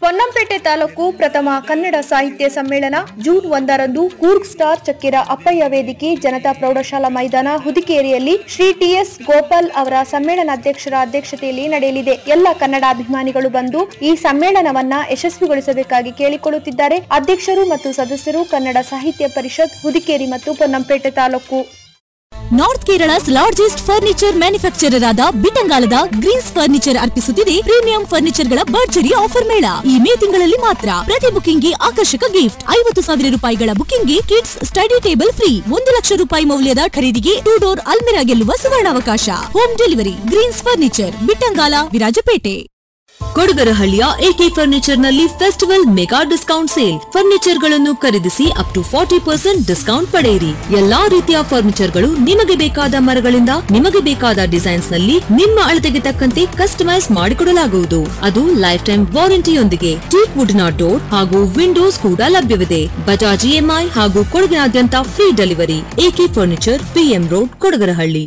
ಪೊನ್ನಂಪೇಟೆ ತಾಲೂಕು ಪ್ರಥಮ ಕನ್ನಡ ಸಾಹಿತ್ಯ ಸಮ್ಮೇಳನ ಜೂನ್ ಒಂದರಂದು ಕೂರ್ಗ್ ಸ್ಟಾರ್ ಚಕ್ಕೆರ ಅಪ್ಪಯ್ಯ ವೇದಿಕೆ ಜನತಾ ಪ್ರೌಢಶಾಲಾ ಮೈದಾನ ಹುದಿಕೇರಿಯಲ್ಲಿ ಶ್ರೀ ಟಿಎಸ್ ಗೋಪಾಲ್ ಅವರ ಸಮ್ಮೇಳನಾಧ್ಯಕ್ಷರ ಅಧ್ಯಕ್ಷತೆಯಲ್ಲಿ ನಡೆಯಲಿದೆ ಎಲ್ಲ ಕನ್ನಡಾಭಿಮಾನಿಗಳು ಬಂದು ಈ ಸಮ್ಮೇಳನವನ್ನ ಯಶಸ್ವಿಗೊಳಿಸಬೇಕಾಗಿ ಕೇಳಿಕೊಳ್ಳುತ್ತಿದ್ದಾರೆ ಅಧ್ಯಕ್ಷರು ಮತ್ತು ಸದಸ್ಯರು ಕನ್ನಡ ಸಾಹಿತ್ಯ ಪರಿಷತ್ ಹುದಿಕೇರಿ ಮತ್ತು Ponnampete taluk north Kerala's largest furniture manufacturer ಆದ ಬಿಟಂಗಾಲದ ಗ್ರೀನ್ಸ್ ಫರ್ನಿಚರ್ ಅರ್ಪಿಸುತ್ತಿದೆ ಪ್ರೀಮಿಯಂ ಫರ್ನಿಚರ್ ಗಳ ಭರ್ಜರಿ ಆಫರ್ ಮೇಳ ಈ ಮೇ ತಿಂಗಳಲ್ಲಿ ಮಾತ್ರ ಪ್ರತಿ ಬುಕಿಂಗ್ಗೆ ಆಕರ್ಷಕ ಗಿಫ್ಟ್ ಐವತ್ತು ಸಾವಿರ ರೂಪಾಯಿಗಳ ಬುಕಿಂಗ್ಗೆ ಕಿಡ್ಸ್ ಸ್ಟಡಿ ಟೇಬಲ್ ಫ್ರೀ ಒಂದು ಲಕ್ಷ ರೂಪಾಯಿ ಮೌಲ್ಯದ ಖರೀದಿಗೆ ಟೂ ಡೋರ್ ಅಲ್ಮಿರಾ ಗೆಲ್ಲುವ ಸುವರ್ಣಾವಕಾಶ home delivery greens furniture Bittangala Virajpet ಕೊಡಗರಹಳ್ಳಿಯ ಎಕೆ ಫರ್ನಿಚರ್ ನಲ್ಲಿ festival mega discount sale furniture ಗಳನ್ನು ಖರೀದಿಸಿ up to forty percent discount ಪಡೆಯಿರಿ ಎಲ್ಲಾ ರೀತಿಯ ಫರ್ನಿಚರ್ ಗಳು ನಿಮಗೆ ಬೇಕಾದ ಮರಗಳಿಂದ ನಿಮಗೆ ಬೇಕಾದ ಡಿಸೈನ್ಸ್ ನಲ್ಲಿ ನಿಮ್ಮ ಅಳತೆಗೆ ತಕ್ಕಂತೆ ಕಸ್ಟಮೈಸ್ ಮಾಡಿಕೊಡಲಾಗುವುದು ಅದು ಲೈಫ್ ಟೈಮ್ ವಾರಂಟಿಯೊಂದಿಗೆ ಟೀಕ್ ವುಡ್ ನ ಡೋರ್ ಹಾಗೂ ವಿಂಡೋಸ್ ಕೂಡ ಲಭ್ಯವಿದೆ ಬಜಾಜ್ ಇಎಂಐ ಹಾಗೂ ಕೊಡಗಿನಾದ್ಯಂತ free delivery AK furniture PM road Kodagarahalli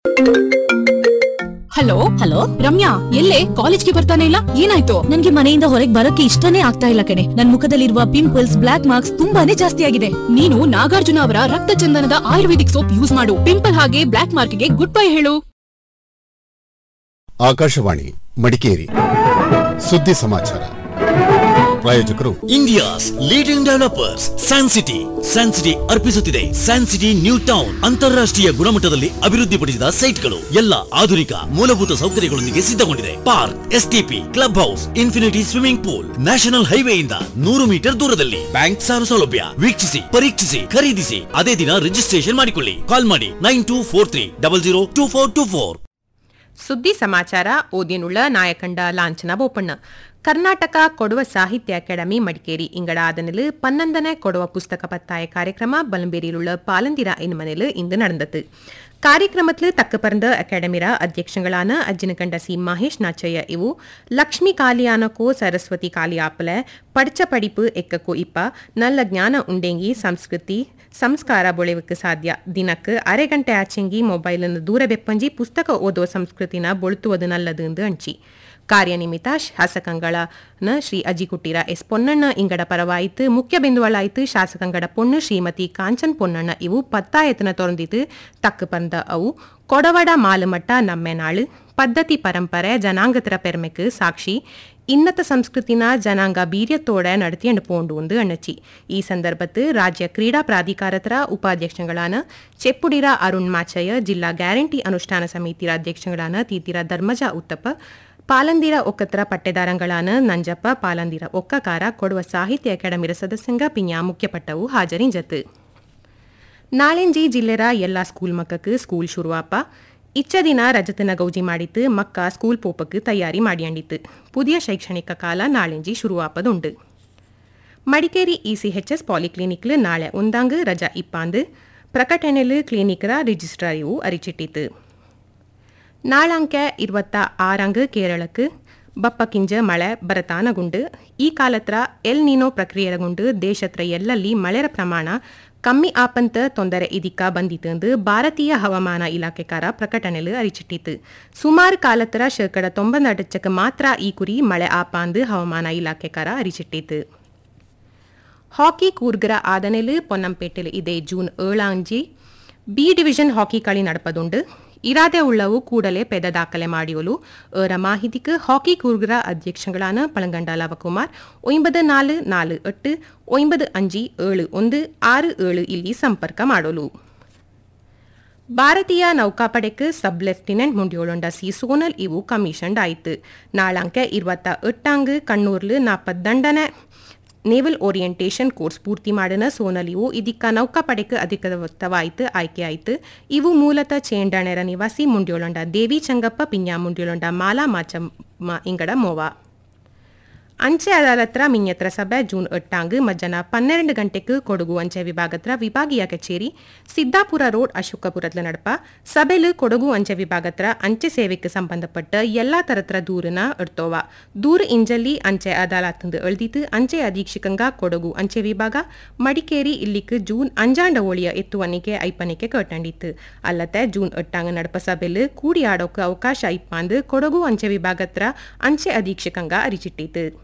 hello hello Ramya ಎಲ್ಲೇ ಕಾಲೇಜ್ಗೆ ಬರ್ತಾನೆ ಇಲ್ಲ ಏನಾಯ್ತು ನನ್ಗೆ ಮನೆಯಿಂದ ಹೊರಗೆ ಬರೋಕೆ ಇಷ್ಟನೇ ಆಗ್ತಾ ಇಲ್ಲ ಕಣೆ ನನ್ ಮುಖದಲ್ಲಿರುವ ಪಿಂಪಲ್ಸ್ ಬ್ಲಾಕ್ ಮಾರ್ಕ್ಸ್ ತುಂಬಾನೇ ಜಾಸ್ತಿ ಆಗಿದೆ ನೀನು ನಾಗಾರ್ಜುನ ಅವರ ರಕ್ತ ಚಂದನದ ಆಯುರ್ವೇದಿಕ್ ಸೋಪ್ ಯೂಸ್ ಮಾಡು ಪಿಂಪಲ್ ಹಾಗೆ ಬ್ಲಾಕ್ ಮಾರ್ಕ್ಗೆ ಗುಡ್ ಬೈ ಹೇಳು ಆಕಾಶವಾಣಿ ಮಡಿಕೇರಿ ಸುದ್ದಿ ಸಮಾಚಾರ ಪ್ರಾಯೋಜಕರು India's leading developers San City San City ಅರ್ಪಿಸುತ್ತಿದೆ ಸ್ಯಾನ್ ಸಿಟಿ ನ್ಯೂ ಟೌನ್ ಅಂತಾರಾಷ್ಟ್ರೀಯ ಗುಣಮಟ್ಟದಲ್ಲಿ ಅಭಿವೃದ್ಧಿಪಡಿಸಿದ ಸೈಟ್ಗಳು ಎಲ್ಲ ಆಧುನಿಕ ಮೂಲಭೂತ ಸೌಕರ್ಯಗಳೊಂದಿಗೆ ಸಿದ್ಧಗೊಂಡಿದೆ park STP club house infinity swimming pool national ಹೈವೇಯಿಂದ ನೂರು ಮೀಟರ್ ದೂರದಲ್ಲಿ ಬ್ಯಾಂಕ್ ಸಾಲ ಸೌಲಭ್ಯ ವೀಕ್ಷಿಸಿ ಪರೀಕ್ಷಿಸಿ ಖರೀದಿಸಿ ಅದೇ ದಿನ ರಿಜಿಸ್ಟ್ರೇಷನ್ ಮಾಡಿಕೊಳ್ಳಿ ಕಾಲ್ ಮಾಡಿ nine two four three double zero two four two four ಸುದ್ದಿ ಸಮಾಚಾರ ಓದಿನುಳ್ಳ ನಾಯಕಂಡ ಲಾಂಛನ ಬೋಪಣ್ಣ ಕರ್ನಾಟಕ ಕೊಡುವ ಸಾಹಿತ್ಯ ಅಕಾಡೆಮಿ ಮಡಿಕೇರಿ ಇಂಗಡ ಆದನಿಲು பன்னந்தன கொடுவ புஸ்தக பத்தாய காரியக்கிரம பலம்பேரியில் உள்ள பாலந்திரா இன்மனில் இன்று நடந்தது ಕಾರ್ಯಕ್ರಮದಲ್ಲಿ ತಕ್ಕ ಪರಂದ ಅಕಾಡೆಮಿರ ಅಧ್ಯಕ್ಷಗಳಾನ ಅಜ್ಜಿನಕಂಡ ಸಿ ಮಹೇಶ್ ನಾಚಯ್ಯ ಇವು ಲಕ್ಷ್ಮಿ ಕಾಲಿಯಾನಕೋ ಸರಸ್ವತಿ ಕಾಲಿಯಾಪಲ ಪಡ್ಚ ಪಡಿಪು ಎಕ್ಕಕ್ಕೋ ಇಪ್ಪ ನಲ್ಲ ಜ್ಞಾನ ಉಂಡೆಂಗಿ ಸಂಸ್ಕೃತಿ ಸಂಸ್ಕಾರ ಬೊಳೆವಕ್ಕೆ ಸಾಧ್ಯ ದಿನಕ್ಕೆ ಅರೆ ಗಂಟೆ ಆಚೆಂಗಿ ಮೊಬೈಲನ್ನು ದೂರ ಬೆಪ್ಪಂಜಿ ಪುಸ್ತಕ ಓದುವ ಸಂಸ್ಕೃತಿನ ಬೊಳುತ್ತುವುದು ನಲ್ಲದು ಎಂದು ಅಂಚಿ ಕಾರ್ಯನಿಮಿತ್ತ ಶಾಸಕಂಗಳನ ಶ್ರೀ ಅಜಿಕುಟ್ಟಿರ ಎಸ್ ಪೊನ್ನಣ್ಣ ಇಂಗಡ ಪರವಾಯಿತು ಮುಖ್ಯ ಬಿಂದುವಳಾಯಿತು ಶಾಸಕಂಗಡ ಪೊಣ್ಣು ಶ್ರೀಮತಿ ಕಾಂಚನ್ ಪೊನ್ನಣ್ಣ ಇವು ಪತ್ತಾಯತನ ತೊರಂದಿತು ತಕ್ಕ ಪಂದ ಅವು ಕೊಡವಡ ಮಾಲುಮಟ್ಟ ನಮ್ಮೆನಾಳು ಪದ್ಧತಿ ಪರಂಪರೆ ಜನಾಂಗತರ ಪೆರ್ಮೆಕ್ ಸಾಕ್ಷಿ ಇನ್ನತ ಸಂಸ್ಕೃತಿನ ಜನಾಂಗ ಬೀರ್ಯத்தோட நடத்தியண்டு போண்டு வந்து அண்ணச்சி ಈ ಸಂದರ್ಭத்து ರಾಜ್ಯ ಕ್ರೀಡಾ ಪ್ರಾಧಿಕಾರತರ ಉಪಾಧ್ಯಕ್ಷಗಳಾನ ಚೆಪ್ಪುಡಿರ ಅರುಣ್ ಮಾಚಯ್ಯ ಜಿಲ್ಲಾ ಗ್ಯಾರಂಟಿ ಅನುಷ್ಠಾನ ಸಮಿತಿರ ಅಧ್ಯಕ್ಷಗಳಾನ ತೀತಿರ ಧರ್ಮಜ ಉತ್ತಪ್ಪ ಪಾಲಂದಿರ ಒಕ್ಕತರ ಪಟ್ಟೆದಾರಂಗಳಾನ ನಂಜಪ್ಪ ಪಾಲಂದಿರ ಒಕ್ಕಕಾರ ಕೊಡುವ ಸಾಹಿತ್ಯ ಅಕಾಡೆಮಿರ ಸದಸ್ಯಂಗ ಪಿಂಜ ಮುಖ್ಯಪಟ್ಟವು ಹಾಜರಿಂಜತ್ತು ನಾಳೆಂಜಿ ಜಿಲ್ಲೆರ ಎಲ್ಲಾ ಸ್ಕೂಲ್ ಮಕ್ಕಕ್ಕೆ ಸ್ಕೂಲ್ ಶುರುವಾಪ ಇಚ್ಚ ದಿನ ರಜತನ ಗೌಜಿ ಮಾಡಿತ್ತು ಮಕ್ಕ ಸ್ಕೂಲ್ ಪೋಪಕ್ಕೆ ತಯಾರಿ ಮಾಡಿಯಂಡಿತ್ತು ಪುದಿಯ ಶೈಕ್ಷಣಿಕ ಕಾಲ ನಾಳೆಂಜಿ ಶುರುವಾಪದುಂಡು ಮಡಿಕೇರಿ ಇಸಿಎಚ್ಎಸ್ ಪಾಲಿಕ್ಲಿನಿಕ್ಲು ನಾಳೆ ಒಂದಾಂಗ್ ರಜಾ ಇಪ್ಪಾಂದು ಪ್ರಕಟಣೆಲು ಕ್ಲಿನಿಕ್ರ ರಿಜಿಸ್ಟ್ರಾರ್ ಇವು ಅರಿಚಿಟ್ಟಿತು ನಾಳಂಕ ഇരുപത്ത ആറങ്ക് കേരളക്ക് ಬಪ್ಪಕಿಂಜ ಮಳೆ ಬರತಾನಗುಂಡು ಈ ಕಾಲತ್ರ ಎಲ್ ನೀನೋ ಪ್ರಕ್ರಿಯೆಗೊಂಡು ದೇಶತ್ರ ಎಲ್ಲಲ್ಲಿ ಮಳೆರ ಪ್ರಮಾಣ ಕಮ್ಮಿ ಆಪಂತ ತೊಂದರೆ ಇದಕ್ಕ ಬಂದಿತೆಂದು ಭಾರತೀಯ ಹವಾಮಾನ ಇಲಾಖೆಕಾರ ಪ್ರಕಟಣೆಲು ಅರಿಚಿಟ್ಟಿತು ಸುಮಾರು ಕಾಲತ್ರ ಶೇಕಡ ತೊಂಬತ್ತಡಚಕ್ಕೆ ಮಾತ್ರ ಈ ಕುರಿ ಮಳೆ ಆಪಾಂದು ಹವಾಮಾನ ಇಲಾಖೆಕಾರ ಅರಿಚಿಟ್ಟಿತು ಹಾಕಿ ಕೂರ್ಗರ ಆದನೆಲು ಪೊನ್ನಂಪೇಟೆಲು ಇದೆ ಜೂನ್ ಏಳಾಂಜಿ ಬಿ ಡಿವಿಷನ್ ಹಾಕಿ കളി നടപ്പതുണ്ട് ഇരാതെ ഉള്ളവു കൂടലെ പെദ ದಾಖಲೆ ಮಾಡಿಯಲು ಏರ ಮಾಹಿತಿക്ക് ಹಾಕಿ ಕೂರ್ಗರ ಅಧ್ಯಕ್ಷಗಳಾನ ಪಳಂಗಂಡ ಲವಕುಮಾರ್ ಒಂಬದು ನಾಲು ನಾಲು ಎಟ್ಟು ಒಂಬದು ಅಂಜಿ ಏಳು ಒಂದು ಆರು ಏಳು ಇಲ್ಲಿ ಸಂಪರ್ಕ ಮಾಡಲು ಭಾರತೀಯ ನೌಕಾಪಡೆക്ക് sub lieutenant Mundiyolanda C Sonal ಇವು ಕಮಿಷನ್ಡ್ ಆಯಿತು ನಾಳಂಕ ഇരുപത്ത എട്ടാങ്ക് കണ്ണൂരിൽ നാൽപ്പത്തണ്ടന ನೇವಲ್ ಓರಿಯೆಂಟೇಷನ್ ಕೋರ್ಸ್ ಪೂರ್ತಿ ಮಾಡಿನ ಸೋನಲಿವು ಇದಕ್ಕ ನೌಕಾಪಡೆಗೆ ಅಧಿಕೃತವಾಯಿತು ಆಯ್ಕೆಯಾಯಿತು ಇವು ಮೂಲತಃ ಚೇಂಡಾಣೆರ ನಿವಾಸಿ ಮುಂಡ್ಯೋಳೊಂಡ ದೇವಿ ಚಂಗಪ್ಪ ಪಿಂಜಾ ಮುಂಡ್ಯೋಳೊಂಡ ಮಾಲಾ ಮಾಚಮ್ಮ ಇಂಗಡ ಮೋವಾ ಅಂಚೆ ಅದಾಲತ್ರ ಮಿನ್ಯತ್ರ ಸಭೆ ಜೂನ್ ಎಟ್ಟಾಂಗ್ ಮಧ್ಯಾಹ್ನ ಪನ್ನೆರಡು ಗಂಟೆಗೆ ಕೊಡಗು ಅಂಚೆ ವಿಭಾಗತ್ರ ವಿಭಾಗೀಯ ಕಚೇರಿ ಸಿದ್ದಾಪುರ ರೋಡ್ ಅಶೋಕಪುರತ್ಲ ನಡಪ ಸಭೆಲು ಕೊಡಗು ಅಂಚೆ ವಿಭಾಗತ್ರ ಅಂಚೆ ಸೇವೆಗೆ ಸಂಬಂಧಪಟ್ಟ ಎಲ್ಲಾ ತರತ್ರ ದೂರನ ಇಡ್ತೋವ ದೂರ ಇಂಜಲ್ಲಿ ಅಂಚೆ ಅದಾಲತ್ತಂದು ಎಳ್ದಿತು ಅಂಚೆ ಅಧೀಕ್ಷಕಂಗ ಕೊಡಗು ಅಂಚೆ ವಿಭಾಗ ಮಡಿಕೇರಿ ಇಲ್ಲಿಕ್ ಜೂನ್ ಅಂಜಾಂಡ ಓಳಿಯ ಎತ್ತುವನಿಕೆ ಐಪನಿಕೆ ಕೇಟಂಡಿತ್ತು ಅಲ್ಲತ್ತೆ ಜೂನ್ ಎಟ್ಟಾಂಗ್ ನಡಪ ಸಭೆಲು ಕೂಡಿ ಆಡೋಕೆ ಅವಕಾಶ ಇಪ್ಪಾಂದು ಕೊಡಗು ಅಂಚೆ ವಿಭಾಗತ್ರ ಅಂಚೆ ಅಧೀಕ್ಷಕಂಗ ಅರಿಚಿಟ್ಟಿತು